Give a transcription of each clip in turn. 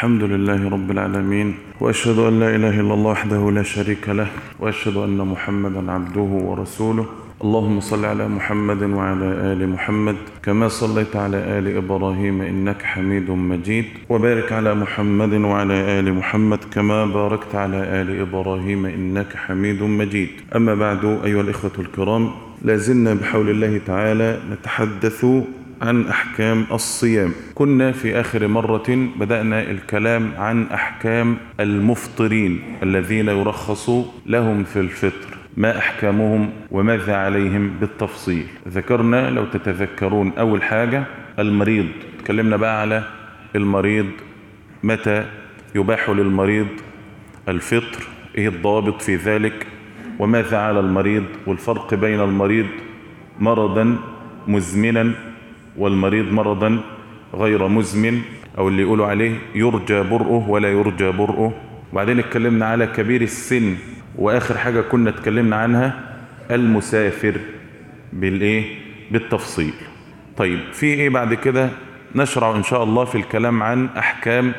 الحمد لله رب العالمين وأشهد أن لا إله إلا الله وحده لا شريك له وأشهد أن محمدا عبده ورسوله اللهم صل على محمد وعلى آل محمد كما صليت على آل إبراهيم إنك حميد مجيد وبارك على محمد وعلى آل محمد كما باركت على آل إبراهيم إنك حميد مجيد أما بعد أيها الإخوة الكرام لازلنا بحول الله تعالى نتحدث عن أحكام الصيام كنا في آخر مرة بدأنا الكلام عن أحكام المفطرين الذين يرخص لهم في الفطر ما أحكامهم وماذا عليهم بالتفصيل ذكرنا لو تتذكرون أول حاجة المريض تكلمنا بقى على المريض متى يباح للمريض الفطر ايه الضابط في ذلك وماذا على المريض والفرق بين المريض مرضا مزمنا والمريض مرضا غير مزمن او اللي يقولوا عليه يرجى برؤه ولا يرجى برؤه وبعدين اتكلمنا على كبير السن واخر حاجة كنا اتكلمنا عنها المسافر بالايه بالتفصيل طيب في ايه بعد كده نشرع ان شاء الله في الكلام عن احكام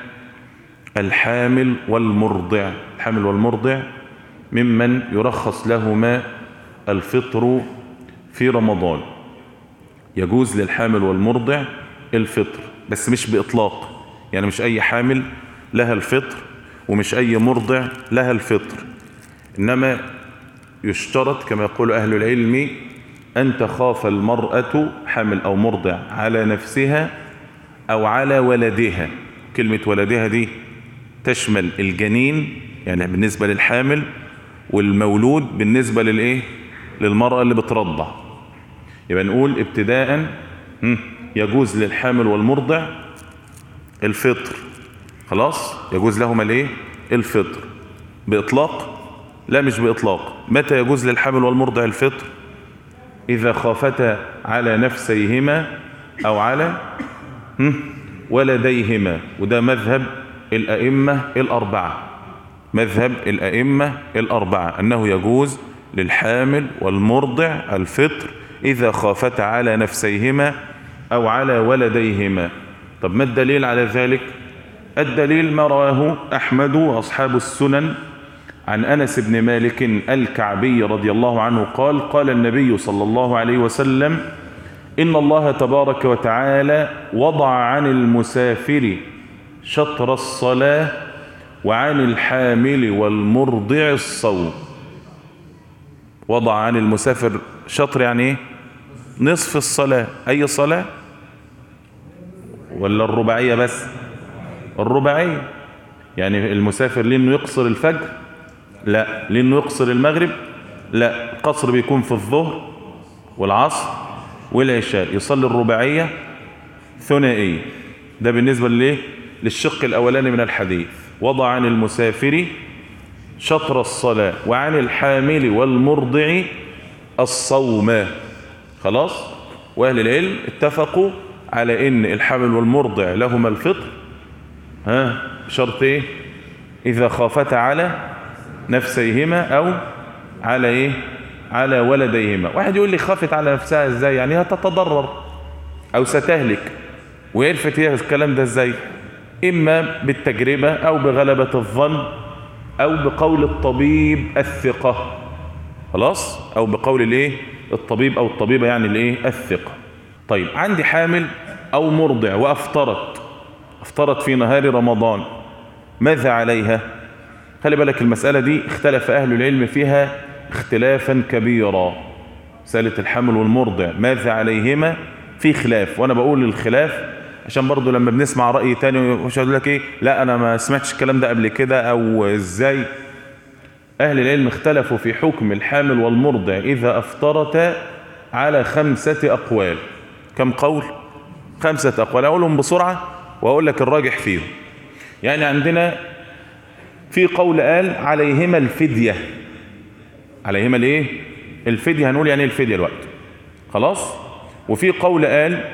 الحامل والمرضع الحامل والمرضع ممن يرخص لهما الفطر في رمضان يجوز للحامل والمرضع الفطر بس مش بإطلاق يعني مش أي حامل لها الفطر ومش أي مرضع لها الفطر إنما يشترط كما يقول أهل العلم أن تخاف المرأة حامل أو مرضع على نفسها أو على ولدها كلمة ولدها دي تشمل الجنين يعني بالنسبة للحامل والمولود بالنسبة للإيه للمرأة اللي بترضع يبقى نقول ابتداء يجوز للحامل والمرضع الفطر خلاص يجوز لهما الايه الفطر بإطلاق لا مش بإطلاق متى يجوز للحامل والمرضع الفطر إذا خافتا على نفسيهما أو على ولديهما وده مذهب الأئمة الأربعة مذهب الأئمة الأربعة أنه يجوز للحامل والمرضع الفطر إذا خافتا على نفسيهما أو على ولديهما طب ما الدليل على ذلك الدليل ما رواه أحمد وأصحاب السنن عن أنس بن مالك الكعبي رضي الله عنه قال قال النبي صلى الله عليه وسلم إن الله تبارك وتعالى وضع عن المسافر شطر الصلاة وعن الحامل والمرضع الصوم وضع عن المسافر شطر يعني ايه نصف الصلاة اي صلاة ولا الرباعية بس الرباعية يعني المسافر ليه انه يقصر الفجر لا ليه انه يقصر المغرب لا القصر بيكون في الظهر والعصر والعشاء يصلي الرباعية ثنائية ده بالنسبة ليه للشق الاولاني من الحديث وضع عن المسافر شطر الصلاة وعن الحامل والمرضع الصوم خلاص واهل العلم اتفقوا على ان الحامل والمرضع لهما الفطر ها شرط ايه اذا خافتا على نفسيهما او على ايه على ولديهما واحد يقول لي خافت على نفسها ازاي يعني هتتضرر او ستهلك وعرفت هي الكلام ده ازاي اما بالتجربة او بغلبة الظن او بقول الطبيب الثقة خلاص او بقول الايه الطبيب او الطبيبة يعني الايه الثقة طيب عندي حامل او مرضع وافطرت افطرت في نهار رمضان ماذا عليها خلي بالك المسألة دي اختلف اهل العلم فيها اختلافا كبيرا مسألة الحمل والمرضع ماذا عليهما في خلاف وانا بقول الخلاف عشان برضو لما بنسمع رأي تاني مش هقول لك ايه لا انا ما سمعتش الكلام ده قبل كده او ازاي اهل العلم اختلفوا في حكم الحامل والمرضع اذا افطرتا على خمسة اقوال كم قول خمسة اقوال اقولهم بسرعة واقول لك الراجح فيهم يعني عندنا في قول قال عليهما الفدية عليهما الايه الفدية هنقول يعني الفدية الوقت خلاص وفي قول قال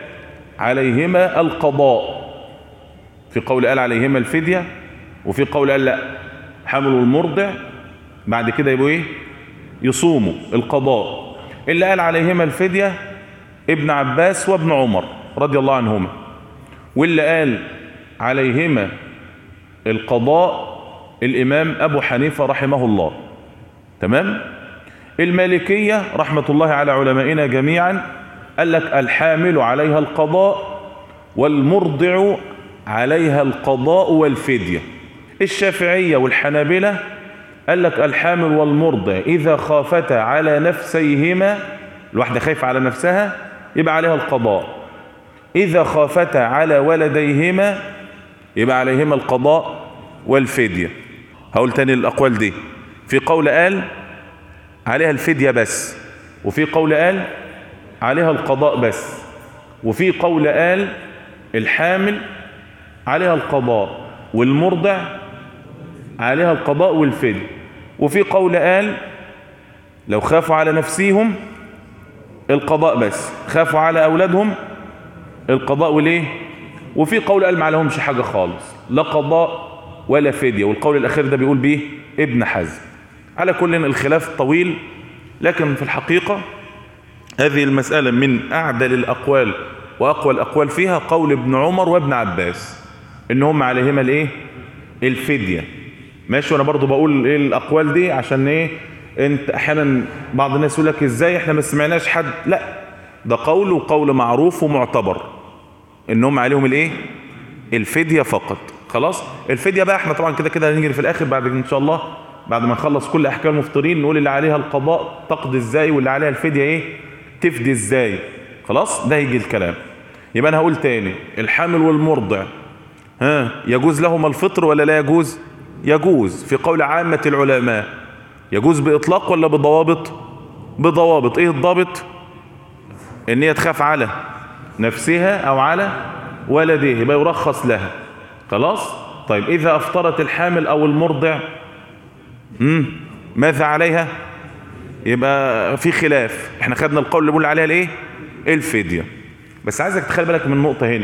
عليهما القضاء في قول قال عليهما الفدية وفي قول قال لا حملوا المرضع بعد كده يبقوا ايه يصوموا القضاء اللي قال عليهما الفدية ابن عباس وابن عمر رضي الله عنهما واللي قال عليهما القضاء الإمام أبو حنيفة رحمه الله تمام المالكية رحمة الله على علمائنا جميعا قال لك الحامل عليها القضاء والمرضع عليها القضاء والفدية الشافعية والحنابلة قال لك الحامل والمرضع إذا خافتا على نفسيهما الواحدة خايفة على نفسها يبقى عليها القضاء إذا خافتا على ولديهما يبقى عليهما القضاء والفدية هقول تاني الأقوال دي في قول قال عليها الفدية بس وفي قول قال عليها القضاء بس وفي قول قال الحامل عليها القضاء والمرضع عليها القضاء والفدية وفي قول قال لو خافوا على نفسيهم القضاء بس خافوا على أولادهم القضاء وليه وفي قول قال ما عليهمش حاجة خالص لا قضاء ولا فدية والقول الأخير ده بيقول بيه ابن حزم على كل الخلاف طويل لكن في الحقيقة هذه المسألة من أعدل الأقوال وأقوى الأقوال فيها قول ابن عمر وابن عباس إن هم عليهما الإيه الفدية ماشي وأنا برضو بقول إيه الأقوال دي عشان إيه أنت أحيانا بعض الناس يقول لك إزاي إحنا ما سمعناش حد لا ده قول وقول معروف ومعتبر إنهم عليهم الإيه الفدية فقط خلاص الفدية بقى احنا طبعا كده كده هنجري في الآخر بعد إن شاء الله بعد ما نخلص كل أحكام المفطرين نقول اللي عليها القضاء تقضي إزاي واللي عليها الفدية إيه تفدي إزاي خلاص ده يجي الكلام يبقى أنا هقول تاني الحامل والمرضع ها يجوز لهما الفطر ولا لا يجوز يجوز في قول عامة العلماء يجوز بإطلاق ولا بضوابط بضوابط ايه الضابط ان هي تخاف على نفسها او على ولده يبقى يرخص لها خلاص طيب اذا افطرت الحامل او المرضع مم. ماذا عليها يبقى في خلاف احنا خدنا القول اللي بيقول عليها الايه الفدية بس عايزك تخلي بالك من نقطة هنا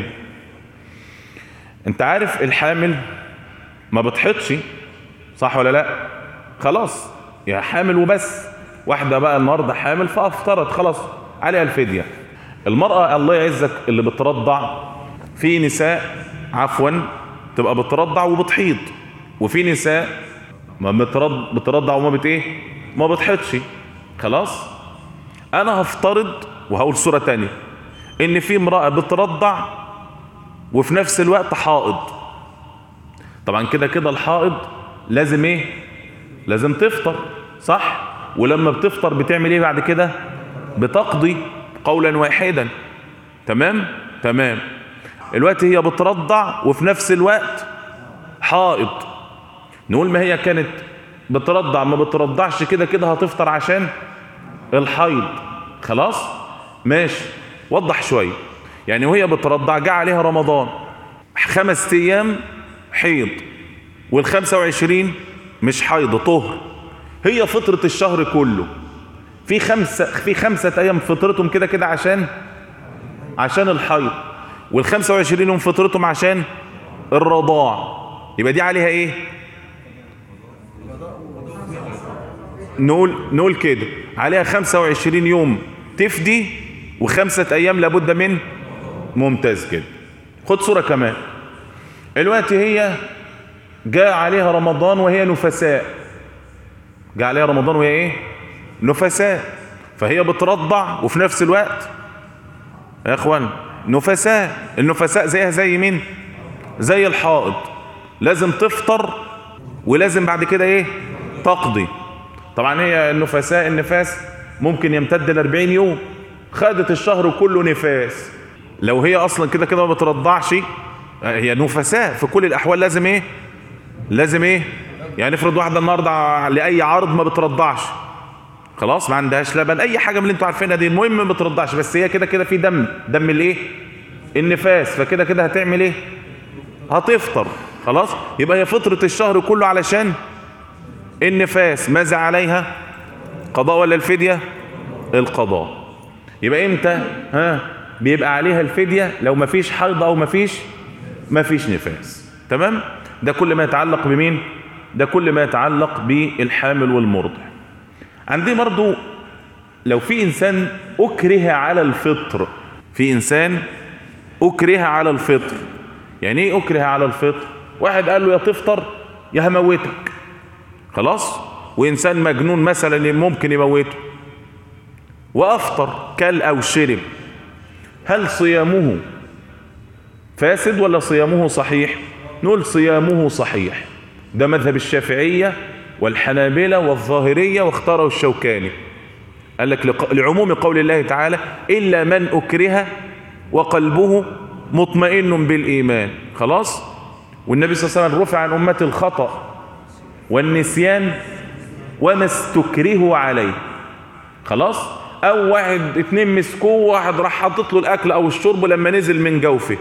انت عارف الحامل ما بتحطش صح ولا لا خلاص يا حامل وبس واحدة بقى النهاردة حامل فافترت خلاص عليها الفدية المرأة الله يعزك اللي بترضع في نساء عفوا تبقى بترضع وبتحيض وفي نساء ما بترض بترضع وما بت ايه ما بتحيضش خلاص انا هفترض وهقول صورة تانية ان في امرأة بترضع وفي نفس الوقت حائض طبعا كده كده الحائض لازم ايه لازم تفطر صح ولما بتفطر بتعمل ايه بعد كده بتقضي قولا واحدا تمام تمام الوقت هي بترضع وفي نفس الوقت حائض نقول ما هي كانت بترضع ما بترضعش كده كده هتفطر عشان الحيض خلاص ماشي وضح شوية يعني وهي بترضع جاء عليها رمضان خمس ايام حيض والخمسة وعشرين مش حيض طهر هي فطرة الشهر كله في خمسة في خمسة ايام فطرتهم كده كده عشان عشان الحيض والخمسة وعشرين يوم فطرتهم عشان الرضاع يبقى دي عليها ايه نقول نقول كده عليها 25 يوم تفدي وخمسة ايام لابد من ممتاز كده خد صورة كمان الوقت هي جاء عليها رمضان وهي نفساء جاء عليها رمضان وهي ايه نفساء فهي بترضع وفي نفس الوقت يا اخوان نفساء النفساء زيها زي مين زي الحائض لازم تفطر ولازم بعد كده ايه تقضي طبعا هي النفساء النفاس ممكن يمتد ل 40 يوم خدت الشهر كله نفاس لو هي اصلا كده كده ما بترضعش هي نفساء في كل الاحوال لازم ايه لازم ايه يعني افرض واحده النهارده لاي عرض ما بترضعش خلاص ما عندهاش لبن اي حاجه من اللي انتوا عارفينها دي المهم ما بترضعش بس هي كده كده في دم دم الايه النفاس فكده كده هتعمل ايه هتفطر خلاص يبقى هي فطرة الشهر كله علشان النفاس ماذا عليها قضاء ولا الفدية القضاء يبقى امتى ها بيبقى عليها الفدية لو مفيش حيض او مفيش مفيش نفاس تمام ده كل ما يتعلق بمين ده كل ما يتعلق بالحامل والمرضع عندي برضو لو في انسان اكره على الفطر في انسان اكره على الفطر يعني ايه اكره على الفطر واحد قال له يا تفطر يا هموتك خلاص وإنسان مجنون مثلا ممكن يموته وأفطر كل أو شرب هل صيامه فاسد ولا صيامه صحيح نقول صيامه صحيح ده مذهب الشافعية والحنابلة والظاهرية واختاره الشوكاني قال لك لعموم قول الله تعالى إلا من أكره وقلبه مطمئن بالإيمان خلاص والنبي صلى الله عليه وسلم رفع عن أمة الخطأ والنسيان وما استكرهوا عليه خلاص او واحد اتنين مسكوه واحد راح حاطط له الاكل او الشرب لما نزل من جوفه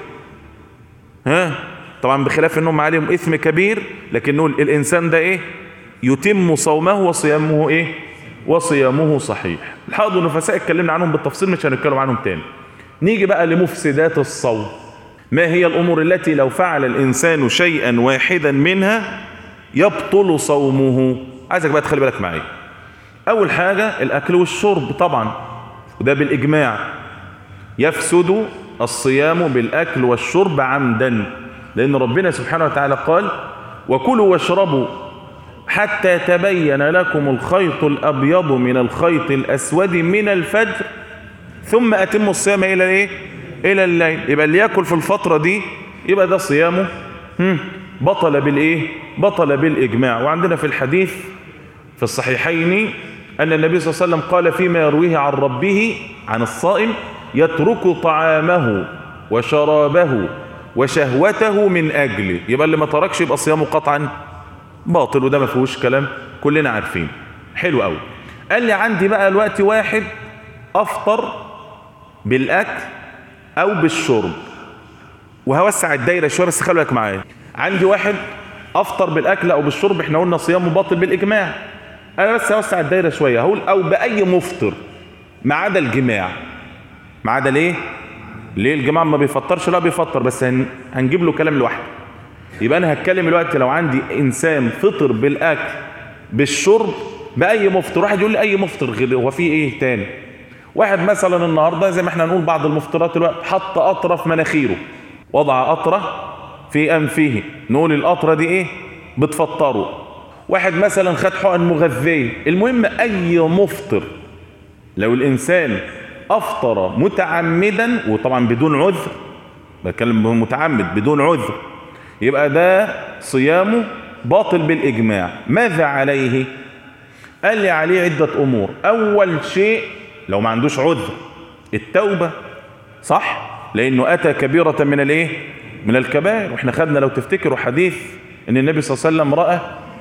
ها طبعا بخلاف انهم عليهم اثم كبير لكن نقول الانسان ده ايه يتم صومه وصيامه ايه وصيامه صحيح الحاضر والنفساء اتكلمنا عنهم بالتفصيل مش هنتكلم عنهم تاني نيجي بقى لمفسدات الصوم ما هي الامور التي لو فعل الانسان شيئا واحدا منها يبطل صومه عايزك بقى تخلي بالك معايا اول حاجة الاكل والشرب طبعا وده بالاجماع يفسد الصيام بالاكل والشرب عمدا لان ربنا سبحانه وتعالى قال وكلوا واشربوا حتى تبين لكم الخيط الابيض من الخيط الاسود من الفجر ثم اتموا الصيام الى ايه الى الليل يبقى اللي ياكل في الفترة دي يبقى ده صيامه بطل بالايه بطل بالاجماع وعندنا في الحديث في الصحيحين أن النبي صلى الله عليه وسلم قال فيما يرويه عن ربه عن الصائم يترك طعامه وشرابه وشهوته من أجله يبقى اللي ما تركش يبقى صيامه قطعا باطل وده ما فيهوش كلام كلنا عارفين حلو قوي قال لي عندي بقى الوقت واحد أفطر بالأكل أو بالشرب وهوسع الدايرة شوية بس خلوا بالك معايا عندي واحد أفطر بالأكل أو بالشرب احنا قلنا صيامه باطل بالإجماع انا بس اوسع الدايره شويه هقول او باي مفطر ما عدا الجماع ما عدا ليه ليه الجماع ما بيفطرش لا بيفطر بس هن... هنجيب له كلام لوحده يبقى انا هتكلم الوقت لو عندي انسان فطر بالاكل بالشرب باي مفطر واحد يقول لي اي مفطر غير هو في ايه تاني واحد مثلا النهارده زي ما احنا نقول بعض المفطرات الوقت حط قطره في مناخيره وضع قطره في انفه نقول القطره دي ايه بتفطره واحد مثلا خد حقن مغذية المهم أي مفطر لو الإنسان أفطر متعمدا وطبعا بدون عذر بتكلم متعمد بدون عذر يبقى ده صيامه باطل بالإجماع ماذا عليه قال لي عليه عدة أمور أول شيء لو ما عندوش عذر التوبة صح لأنه أتى كبيرة من الإيه من الكبائر وإحنا خدنا لو تفتكروا حديث أن النبي صلى الله عليه وسلم رأى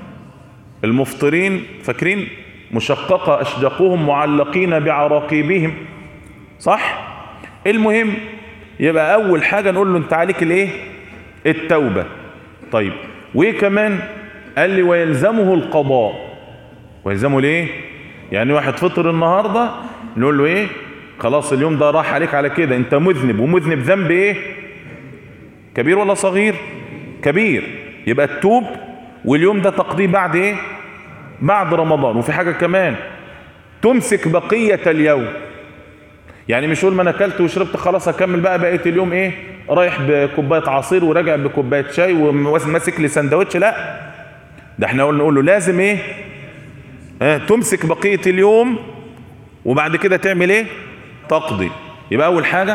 المفطرين فاكرين مشققة أشدقوهم معلقين بعراقيبهم صح المهم يبقى أول حاجة نقول له أنت عليك الإيه التوبة طيب وإيه كمان قال لي ويلزمه القضاء ويلزمه ليه يعني واحد فطر النهاردة نقول له إيه خلاص اليوم ده راح عليك على كده أنت مذنب ومذنب ذنب إيه كبير ولا صغير كبير يبقى التوب واليوم ده تقضيه بعد ايه بعد رمضان وفي حاجة كمان تمسك بقية اليوم يعني مش قول ما انا اكلت وشربت خلاص اكمل بقى بقية اليوم ايه رايح بكوباية عصير وراجع بكوباية شاي وماسك لي سندوتش لا ده احنا نقول له لازم ايه اه تمسك بقية اليوم وبعد كده تعمل ايه تقضي يبقى اول حاجة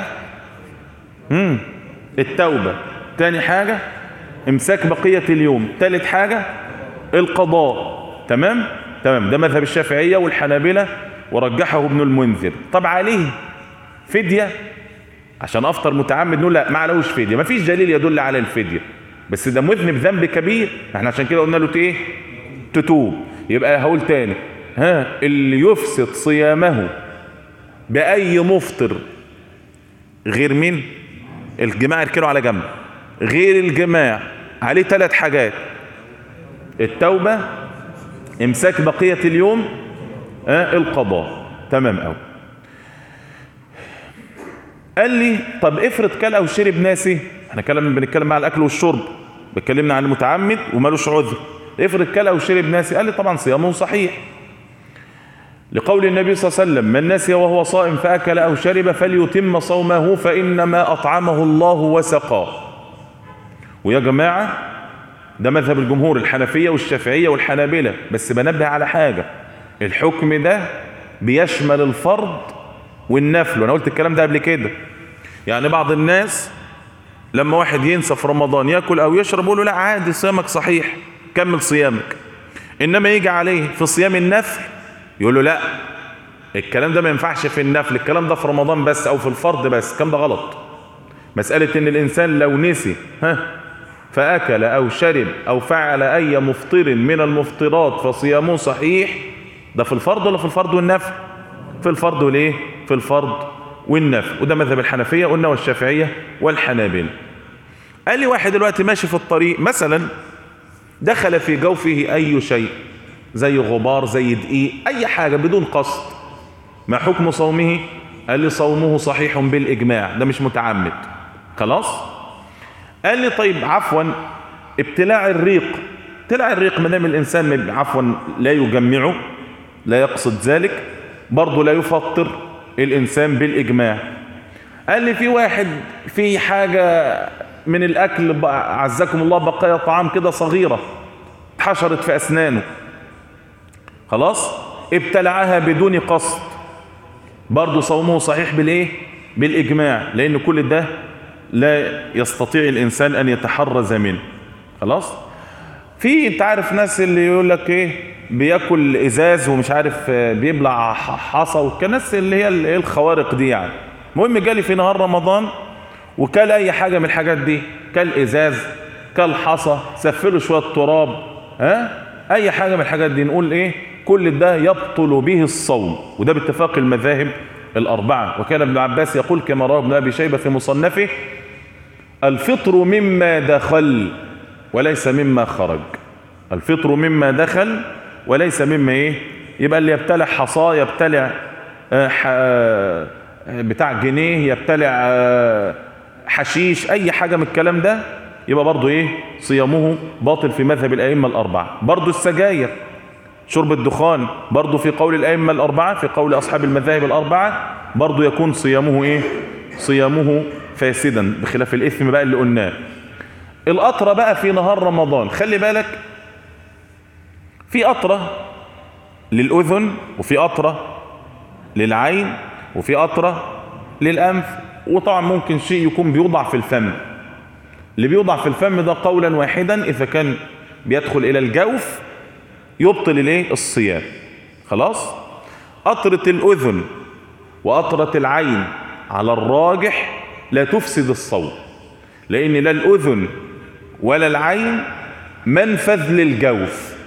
امم التوبة تاني حاجة امساك بقية اليوم ثالث حاجة القضاء تمام تمام ده مذهب الشافعية والحنابلة ورجحه ابن المنذر طب عليه فدية عشان افطر متعمد نقول لا ما عليهوش فدية ما فيش دليل يدل على الفدية بس ده مذنب ذنب كبير احنا عشان كده قلنا له ايه تتوب يبقى هقول تاني ها اللي يفسد صيامه بأي مفطر غير مين الجماعة يركنوا على جنب غير الجماع عليه ثلاث حاجات التوبة امساك بقية اليوم آه القضاء تمام قوي قال لي طب افرض كل او شرب ناسي احنا كلام بنتكلم مع الاكل والشرب بتكلمنا عن المتعمد ومالوش عذر افرض كل او شرب ناسي قال لي طبعا صيامه صحيح لقول النبي صلى الله عليه وسلم من نسي وهو صائم فأكل أو شرب فليتم صومه فإنما أطعمه الله وسقاه ويا جماعة ده مذهب الجمهور الحنفية والشافعية والحنابلة بس بنبه على حاجة الحكم ده بيشمل الفرض والنفل وانا قلت الكلام ده قبل كده يعني بعض الناس لما واحد ينسى في رمضان ياكل او يشرب يقول له لا عادي صيامك صحيح كمل صيامك انما يجي عليه في صيام النفل يقول له لا الكلام ده ما ينفعش في النفل الكلام ده في رمضان بس او في الفرض بس الكلام ده غلط مسألة ان الانسان لو نسي ها فاكل او شرب او فعل اي مفطر من المفطرات فصيامه صحيح ده في الفرض ولا في الفرض والنفل في الفرض وليه في الفرض والنفل وده مذهب الحنفية قلنا والشافعية والحنابل قال لي واحد دلوقتي ماشي في الطريق مثلا دخل في جوفه اي شيء زي غبار زي دقيق اي حاجة بدون قصد ما حكم صومه قال لي صومه صحيح بالاجماع ده مش متعمد خلاص قال لي طيب عفوا ابتلاع الريق ابتلاع الريق ما دام الانسان عفوا لا يجمعه لا يقصد ذلك برضه لا يفطر الانسان بالاجماع قال لي في واحد في حاجة من الاكل عزكم الله بقايا طعام كده صغيرة حشرت في اسنانه خلاص ابتلعها بدون قصد برضه صومه صحيح بالايه بالاجماع لان كل ده لا يستطيع الانسان ان يتحرز منه خلاص في انت عارف ناس اللي يقول لك ايه بياكل ازاز ومش عارف بيبلع حصى والناس اللي هي الايه الخوارق دي يعني المهم جالي في نهار رمضان وكل اي حاجه من الحاجات دي كل ازاز كل حصى سفله شويه تراب ها اي حاجه من الحاجات دي نقول ايه كل ده يبطل به الصوم وده باتفاق المذاهب الأربعة وكان ابن عباس يقول كما رواه ابن أبي شيبة في مصنفه الفطر مما دخل وليس مما خرج الفطر مما دخل وليس مما ايه يبقى اللي يبتلع حصاه يبتلع آه بتاع جنيه يبتلع آه حشيش اي حاجة من الكلام ده يبقى برضو ايه صيامه باطل في مذهب الائمة الاربعة برضو السجاير شرب الدخان برضو في قول الائمة الاربعة في قول اصحاب المذاهب الاربعة برضو يكون صيامه ايه صيامه فاسدا بخلاف الاثم بقى اللي قلناه القطرة بقى في نهار رمضان خلي بالك في قطرة للأذن وفي قطرة للعين وفي قطرة للأنف وطبعا ممكن شيء يكون بيوضع في الفم اللي بيوضع في الفم ده قولا واحدا إذا كان بيدخل إلى الجوف يبطل الايه الصيام خلاص قطرة الأذن وقطرة العين على الراجح لا تفسد الصوم لأن لا الأذن ولا العين منفذ للجوف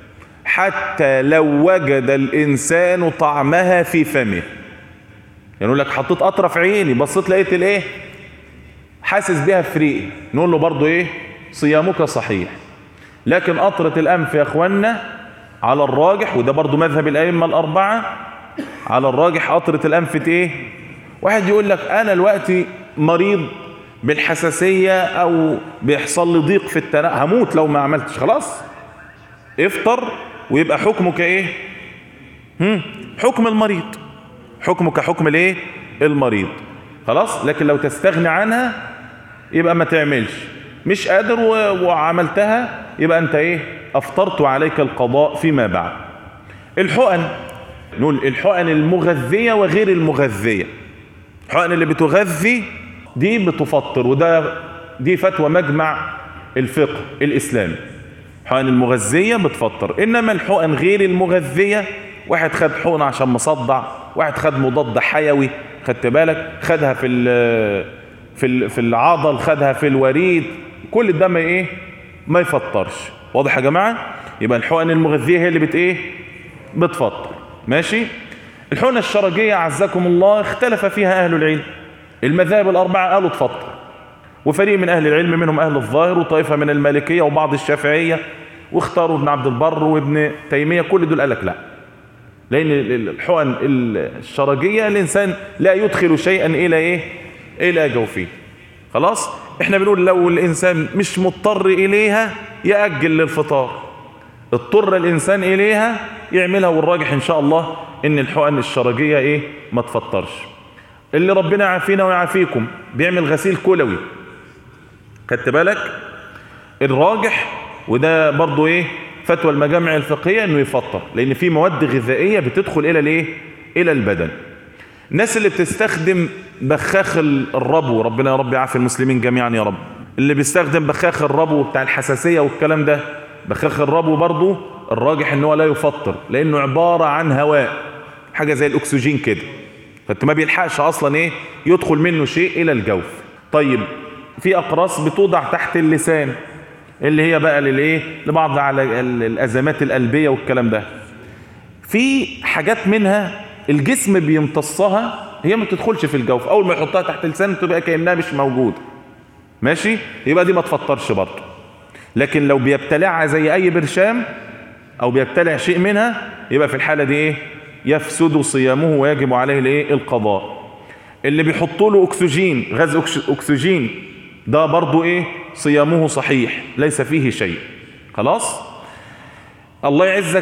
حتى لو وجد الإنسان طعمها في فمه يعني يقول لك حطيت قطرة في عيني بصيت لقيت الايه حاسس بيها في ريقي نقول له برضو ايه صيامك صحيح لكن قطرة الأنف يا اخوانا على الراجح وده برضو مذهب الأئمة الأربعة على الراجح قطرة الأنف ايه واحد يقول لك أنا دلوقتي مريض بالحساسية أو بيحصل لي ضيق في التناء هموت لو ما عملتش خلاص افطر ويبقى حكمك ايه هم؟ حكم المريض حكمك حكم الايه المريض خلاص لكن لو تستغني عنها يبقى ما تعملش مش قادر وعملتها يبقى انت ايه افطرت عليك القضاء فيما بعد الحقن نقول الحقن المغذية وغير المغذية الحقن اللي بتغذي دي بتفطر وده دي فتوى مجمع الفقه الاسلامي الحقن المغذية بتفطر انما الحقن غير المغذية واحد خد حقن عشان مصدع واحد خد مضاد حيوي خدت بالك خدها في في في العضل خدها في الوريد كل ده ما ايه ما يفطرش واضح يا جماعه يبقى الحقن المغذيه هي اللي بت ايه بتفطر ماشي الحقنه الشرجيه عزكم الله اختلف فيها اهل العلم المذاهب الاربعه قالوا تفطر وفريق من اهل العلم منهم اهل الظاهر وطائفه من المالكيه وبعض الشافعيه واختاروا ابن عبد البر وابن تيميه كل دول قال لك لا لان الحقن الشرجيه الانسان لا يدخل شيئا الى ايه الى جوفه خلاص احنا بنقول لو الانسان مش مضطر اليها يأجل للفطار اضطر الانسان اليها يعملها والراجح ان شاء الله ان الحقن الشرجيه ايه ما تفطرش اللي ربنا يعافينا ويعافيكم بيعمل غسيل كلوي خدت بالك الراجح وده برضو ايه فتوى المجامع الفقهية انه يفطر لان في مواد غذائية بتدخل الى الايه الى البدن الناس اللي بتستخدم بخاخ الربو ربنا يا رب يعافي المسلمين جميعا يا رب اللي بيستخدم بخاخ الربو بتاع الحساسية والكلام ده بخاخ الربو برضو الراجح ان هو لا يفطر لانه عبارة عن هواء حاجة زي الاكسجين كده فانت ما بيلحقش اصلا ايه يدخل منه شيء الى الجوف طيب في اقراص بتوضع تحت اللسان اللي هي بقى للايه لبعض على الازمات القلبيه والكلام ده في حاجات منها الجسم بيمتصها هي ما بتدخلش في الجوف اول ما يحطها تحت اللسان تبقى كانها مش موجوده ماشي يبقى دي ما تفطرش برضه لكن لو بيبتلعها زي اي برشام او بيبتلع شيء منها يبقى في الحاله دي ايه يفسد صيامه ويجب عليه الايه القضاء اللي بيحطوا له اكسجين غاز اكسجين ده برضو ايه صيامه صحيح ليس فيه شيء خلاص الله يعزك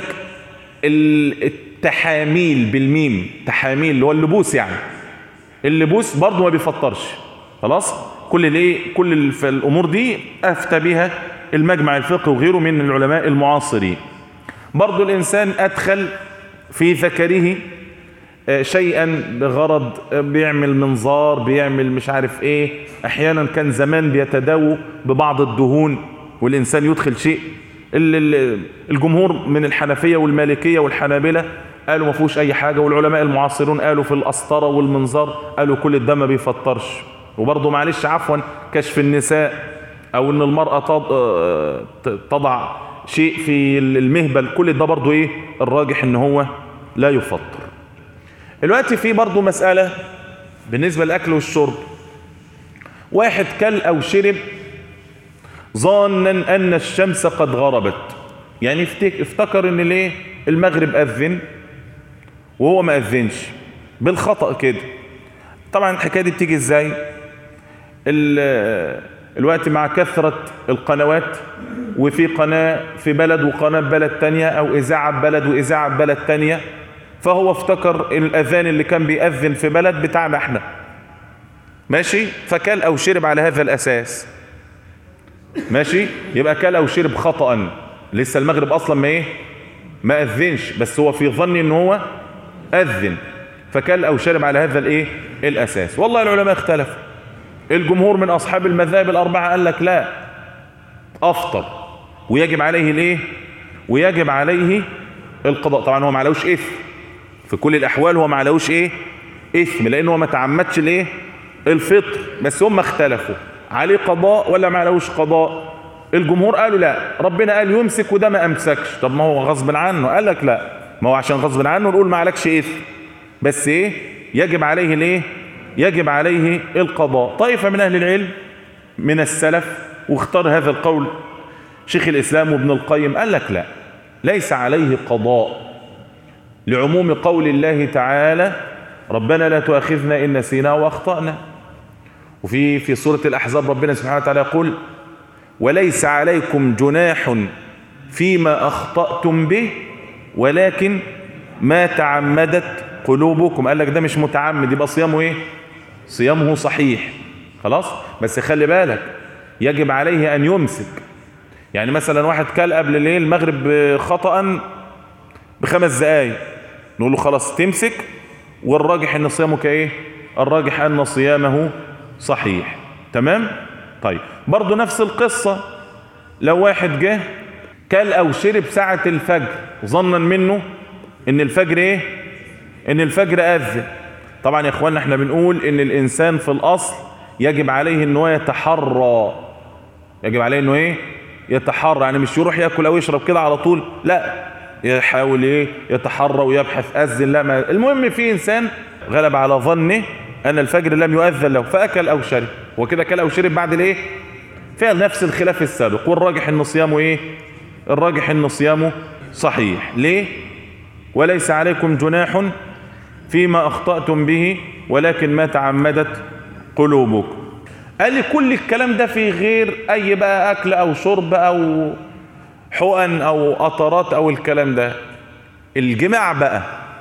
التحاميل بالميم تحاميل اللي هو اللبوس يعني اللبوس برضو ما بيفطرش خلاص كل الايه كل الامور دي افتى بها المجمع الفقهي وغيره من العلماء المعاصرين برضو الانسان ادخل في ذكره شيئا بغرض بيعمل منظار بيعمل مش عارف ايه احيانا كان زمان بيتداووا ببعض الدهون والانسان يدخل شيء الجمهور من الحنفية والمالكية والحنابلة قالوا ما فيهوش اي حاجة والعلماء المعاصرون قالوا في القسطرة والمنظار قالوا كل الدم ما بيفطرش وبرضه معلش عفوا كشف النساء او ان المرأة تضع شيء في المهبل كل ده برضه ايه الراجح ان هو لا يفطر دلوقتي في برضه مسألة بالنسبة للأكل والشرب واحد كل أو شرب ظانا أن الشمس قد غربت يعني افتكر ان ليه المغرب أذن وهو ما أذنش بالخطأ كده طبعا الحكاية دي بتيجي ازاي الوقت مع كثرة القنوات وفي قناة في بلد وقناة بلد تانية او اذاعة بلد واذاعة بلد تانية فهو افتكر الاذان اللي كان بيأذن في بلد بتاعنا احنا ماشي فكل او شرب على هذا الاساس ماشي يبقى كل او شرب خطأ لسه المغرب اصلا ما ايه ما اذنش بس هو في ظني ان هو اذن فكل او شرب على هذا الايه الاساس والله العلماء اختلفوا الجمهور من اصحاب المذاهب الاربعه قال لك لا افطر ويجب عليه الايه ويجب عليه القضاء طبعا هو ما عليهوش اثم في كل الاحوال هو ما عليهوش ايه اثم لانه هو ما تعمدش الايه الفطر بس هم اختلفوا عليه قضاء ولا ما عليهوش قضاء الجمهور قالوا لا ربنا قال يمسك وده ما امسكش طب ما هو غصب عنه قال لك لا ما هو عشان غصب عنه نقول ما عليكش اثم بس ايه يجب عليه الايه يجب عليه القضاء طائفة من اهل العلم من السلف واختار هذا القول شيخ الاسلام وابن القيم قال لك لا ليس عليه قضاء لعموم قول الله تعالى ربنا لا تؤاخذنا إن نسينا وأخطأنا وفي في سورة الأحزاب ربنا سبحانه وتعالى يقول وليس عليكم جناح فيما أخطأتم به ولكن ما تعمدت قلوبكم قال لك ده مش متعمد يبقى صيامه ايه صيامه صحيح خلاص بس خلي بالك يجب عليه أن يمسك يعني مثلا واحد كل قبل الليل المغرب خطأ بخمس دقايق نقول له خلاص تمسك والراجح ان صيامه كايه الراجح ان صيامه صحيح تمام طيب برضو نفس القصة لو واحد جه كل او شرب ساعة الفجر ظنا منه ان الفجر ايه ان الفجر اذن طبعا يا اخوانا احنا بنقول ان الانسان في الاصل يجب عليه ان هو يتحرى يجب عليه انه ايه يتحرى يعني مش يروح ياكل او يشرب كده على طول لا يحاول ايه يتحرى ويبحث اذن لا ما المهم في انسان غلب على ظنه ان الفجر لم يؤذن له فاكل او شرب وكده اكل او شرب بعد الايه فعل نفس الخلاف السابق والراجح ان صيامه ايه الراجح ان صيامه صحيح ليه وليس عليكم جناح فيما اخطأتم به ولكن ما تعمدت قلوبكم قال لي كل الكلام ده في غير اي بقى اكل او شرب او حقن او قطرات او الكلام ده الجماع بقى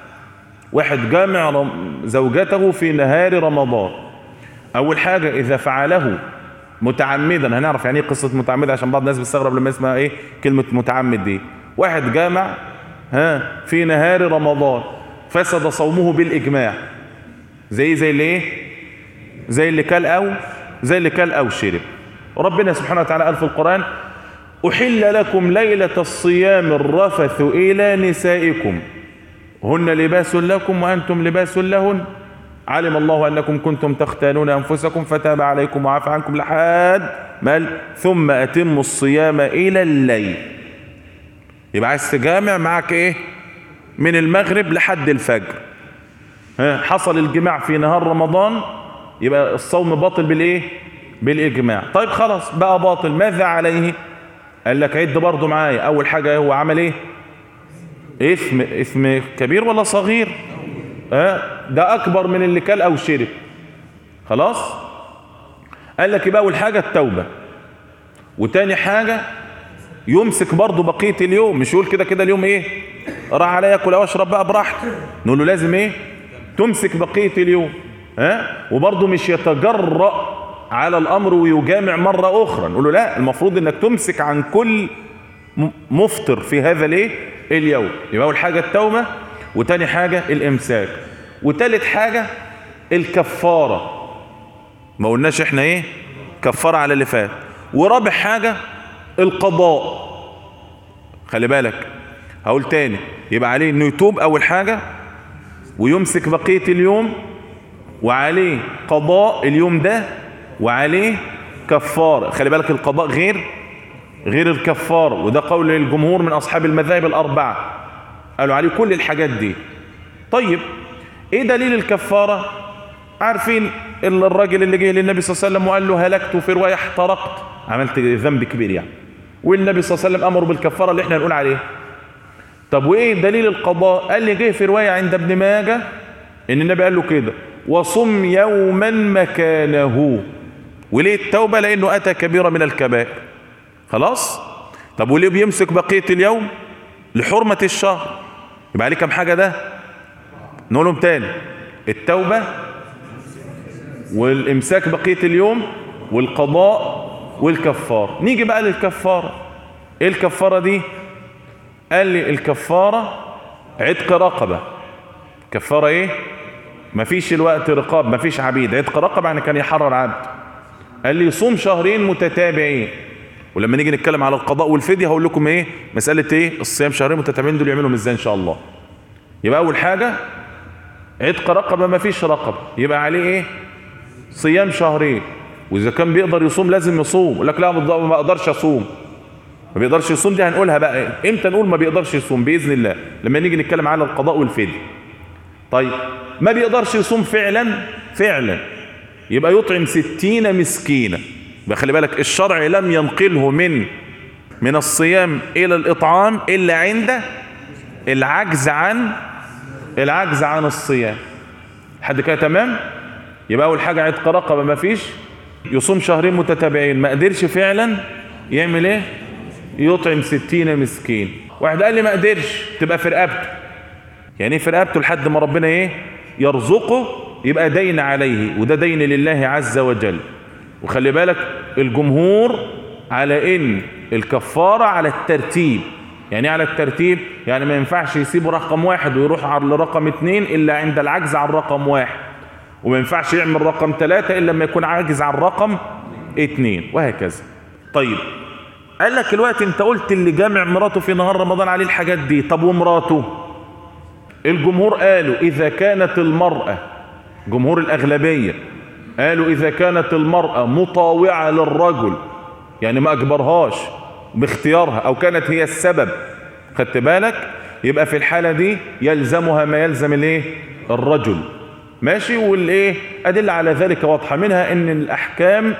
واحد جامع زوجته في نهار رمضان اول حاجة اذا فعله متعمدا هنعرف يعني ايه قصة متعمد عشان بعض الناس بيستغرب لما يسمع ايه كلمة متعمد دي واحد جامع ها في نهار رمضان فسد صومه بالإجماع زي زي اللي ايه زي اللي كل أو زي اللي كل أو شرب ربنا سبحانه وتعالى قال في القرآن أحل لكم ليلة الصيام الرفث إلى نسائكم هن لباس لكم وأنتم لباس لهن علم الله أنكم كنتم تختانون أنفسكم فتاب عليكم وعفى عنكم لحد مال ثم أتموا الصيام إلى الليل يبقى عايز تجامع معك إيه من المغرب لحد الفجر ها حصل الجماع في نهار رمضان يبقى الصوم باطل بالإيه بالإجماع طيب خلاص بقى باطل ماذا عليه قال لك عد برضه معايا أول حاجة هو عمل إيه إثم إثم كبير ولا صغير ها ده اكبر من اللي كل او شرب خلاص قال لك يبقى اول حاجه التوبه وتاني حاجه يمسك برضه بقيه اليوم مش يقول كده كده اليوم ايه راح عليا ياكل او اشرب بقى براحته نقول له لازم ايه تمسك بقيه اليوم ها وبرضه مش يتجرأ على الامر ويجامع مره اخرى نقول له لا المفروض انك تمسك عن كل مفطر في هذا الايه اليوم يبقى اول حاجه التوبه وتاني حاجة الامساك وتالت حاجة الكفارة ما قلناش احنا ايه كفارة على اللي فات ورابع حاجة القضاء خلي بالك هقول تاني يبقى عليه انه يتوب اول حاجة ويمسك بقية اليوم وعليه قضاء اليوم ده وعليه كفارة خلي بالك القضاء غير غير الكفارة وده قول الجمهور من اصحاب المذاهب الاربعة قالوا عليه كل الحاجات دي طيب ايه دليل الكفارة عارفين الراجل اللي جه للنبي صلى الله عليه وسلم وقال له هلكت في رواية احترقت عملت ذنب كبير يعني والنبي صلى الله عليه وسلم امره بالكفارة اللي احنا نقول عليها طب وايه دليل القضاء قال لي جه في رواية عند ابن ماجه ان النبي قال له كده وصم يوما مكانه وليه التوبة لانه اتى كبيرة من الكبائر خلاص طب وليه بيمسك بقية اليوم لحرمة الشهر يبقى عليه كم حاجة ده نقولهم تاني التوبة والامساك بقية اليوم والقضاء والكفار نيجي بقى للكفارة ايه الكفارة دي قال لي الكفارة عتق رقبة كفارة ايه مفيش الوقت رقاب مفيش عبيد عتق رقبة يعني كان يحرر عبد قال لي يصوم شهرين متتابعين ولما نيجي نتكلم على القضاء والفدية هقول لكم ايه مسألة ايه الصيام شهرين متتابعين دول يعملوا ازاي ان شاء الله يبقى اول حاجة عتق رقبة ما فيش رقبة يبقى عليه ايه صيام شهرين واذا كان بيقدر يصوم لازم يصوم يقول لك لا ما اقدرش اصوم ما بيقدرش يصوم دي هنقولها بقى امتى نقول ما بيقدرش يصوم باذن الله لما نيجي نتكلم على القضاء والفدية طيب ما بيقدرش يصوم فعلا فعلا يبقى يطعم ستين مسكينة يبقى خلي بالك الشرع لم ينقله من من الصيام الى الاطعام الا عند العجز عن العجز عن الصيام حد كده تمام يبقى اول حاجه عتق رقبه ما فيش يصوم شهرين متتابعين ما قدرش فعلا يعمل ايه يطعم ستين مسكين واحد قال لي ما قدرش تبقى في رقبته يعني ايه في رقبته لحد ما ربنا ايه يرزقه يبقى دين عليه وده دين لله عز وجل وخلي بالك الجمهور على ان الكفارة على الترتيب يعني على الترتيب يعني ما ينفعش يسيب رقم واحد ويروح على رقم اتنين الا عند العجز عن رقم واحد وما ينفعش يعمل رقم ثلاثة الا لما يكون عاجز عن رقم اتنين وهكذا طيب قال لك الوقت انت قلت اللي جامع مراته في نهار رمضان عليه الحاجات دي طب ومراته الجمهور قالوا اذا كانت المرأة جمهور الاغلبية قالوا إذا كانت المرأة مطاوعة للرجل يعني ما أجبرهاش باختيارها أو كانت هي السبب خدت بالك يبقى في الحالة دي يلزمها ما يلزم الايه الرجل ماشي والايه أدل على ذلك واضحة منها ان الأحكام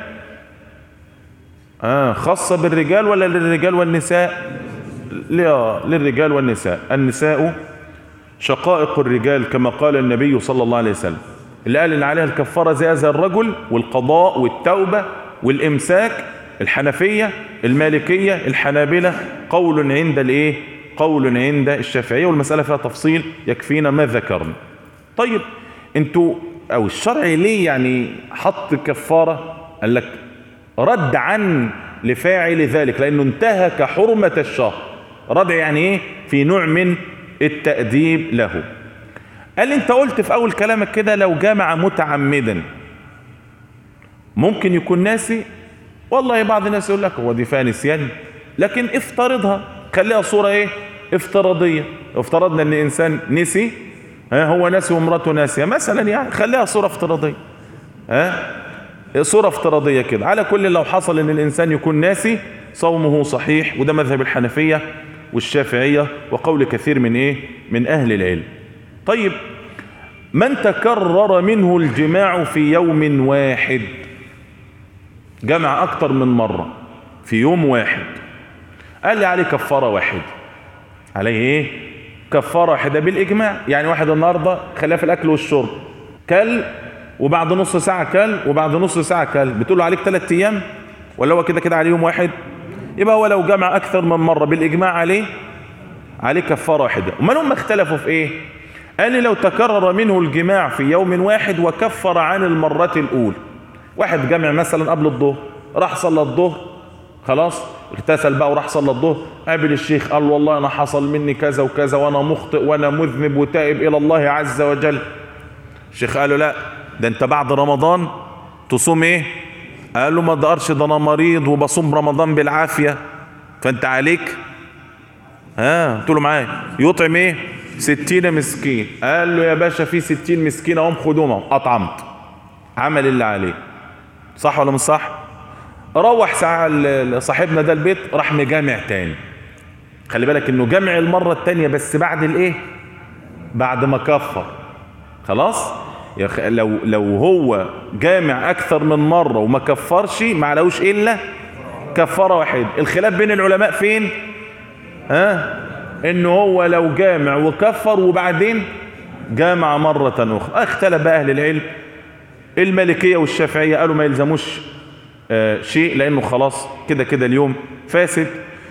آه خاصة بالرجال ولا للرجال والنساء للرجال والنساء النساء شقائق الرجال كما قال النبي صلى الله عليه وسلم اللي قال ان عليها الكفارة زي هذا الرجل والقضاء والتوبة والامساك الحنفية المالكية الحنابلة قول عند الايه قول عند الشافعية والمسألة فيها تفصيل يكفينا ما ذكرنا طيب انتوا او الشرع ليه يعني حط كفارة قال لك ردعا لفاعل ذلك لأنه انتهك حرمة الشهر ردع يعني ايه في نوع من التأديب له قال لي انت قلت في اول كلامك كده لو جامع متعمدا ممكن يكون ناسي والله بعض الناس يقول لك هو دي فيها نسيان لكن افترضها خليها صورة ايه افتراضية افترضنا ان انسان نسي ها هو ناسي ومراته ناسية مثلا يعني خليها صورة افتراضية ها صورة افتراضية كده على كل لو حصل ان الانسان يكون ناسي صومه صحيح وده مذهب الحنفية والشافعية وقول كثير من ايه من اهل العلم طيب من تكرر منه الجماع في يوم واحد جمع اكتر من مرة في يوم واحد قال لي عليه كفارة واحد عليه ايه كفارة واحدة بالاجماع يعني واحد النهاردة خلاه في الاكل والشرب كل وبعد نص ساعة كل وبعد نص ساعة كل بتقول له عليك ثلاث ايام ولا هو كده كده عليه يوم واحد يبقى هو لو جمع اكثر من مرة بالاجماع عليه عليه كفارة واحدة امال هم اختلفوا في ايه قال لي لو تكرر منه الجماع في يوم واحد وكفر عن المرة الاولى واحد جمع مثلا قبل الظهر راح صلى الظهر خلاص اغتسل بقى وراح صلى الظهر قابل الشيخ قال والله انا حصل مني كذا وكذا وانا مخطئ وانا مذنب وتائب الى الله عز وجل الشيخ قال له لا ده انت بعد رمضان تصوم ايه قال له ما اقدرش ده انا مريض وبصوم رمضان بالعافيه فانت عليك ها قلت له معايا يطعم ايه ستين مسكين قال له يا باشا في ستين مسكين اهم خدوهم اطعمت عمل اللي عليه صح ولا مش صح روح ساعة صاحبنا ده البيت راح مجامع تاني خلي بالك انه جمع المرة التانية بس بعد الايه بعد ما كفر خلاص لو لو هو جامع اكثر من مرة وما كفرش ما علوش الا كفارة واحدة الخلاف بين العلماء فين ها انه هو لو جامع وكفر وبعدين جامع مرة اخرى اختلف بقى اهل العلم المالكية والشافعية قالوا ما يلزموش آه شيء لانه خلاص كده كده اليوم فاسد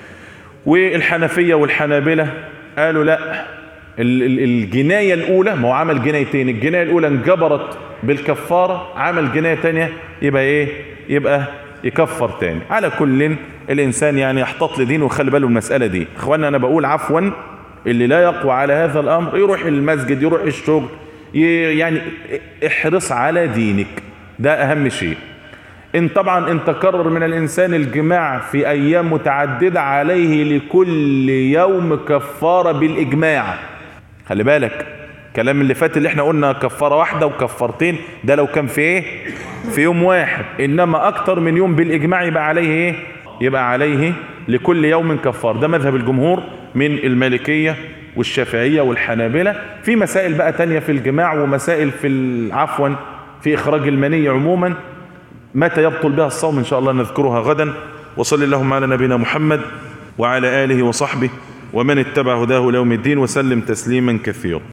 والحنفية والحنابلة قالوا لا الجناية الاولى ما هو عمل جنايتين الجناية الاولى انجبرت بالكفارة عمل جناية تانية يبقى ايه يبقى يكفر تاني على كل الانسان يعني يحتاط لدينه وخلي باله المسألة دي اخوانا انا بقول عفوا اللي لا يقوى على هذا الامر يروح المسجد يروح الشغل يعني احرص على دينك ده اهم شيء ان طبعا ان تكرر من الانسان الجماع في ايام متعددة عليه لكل يوم كفارة بالاجماع خلي بالك كلام اللي فات اللي احنا قلنا كفارة واحدة وكفارتين ده لو كان في ايه في يوم واحد انما اكتر من يوم بالاجماع يبقى عليه ايه يبقى عليه لكل يوم كفار ده مذهب الجمهور من المالكية والشافعية والحنابلة في مسائل بقى تانية في الجماع ومسائل في عفوا في إخراج المني عموما متى يبطل بها الصوم إن شاء الله نذكرها غدا وصل اللهم على نبينا محمد وعلى آله وصحبه ومن اتبع هداه ليوم الدين وسلم تسليما كثيرا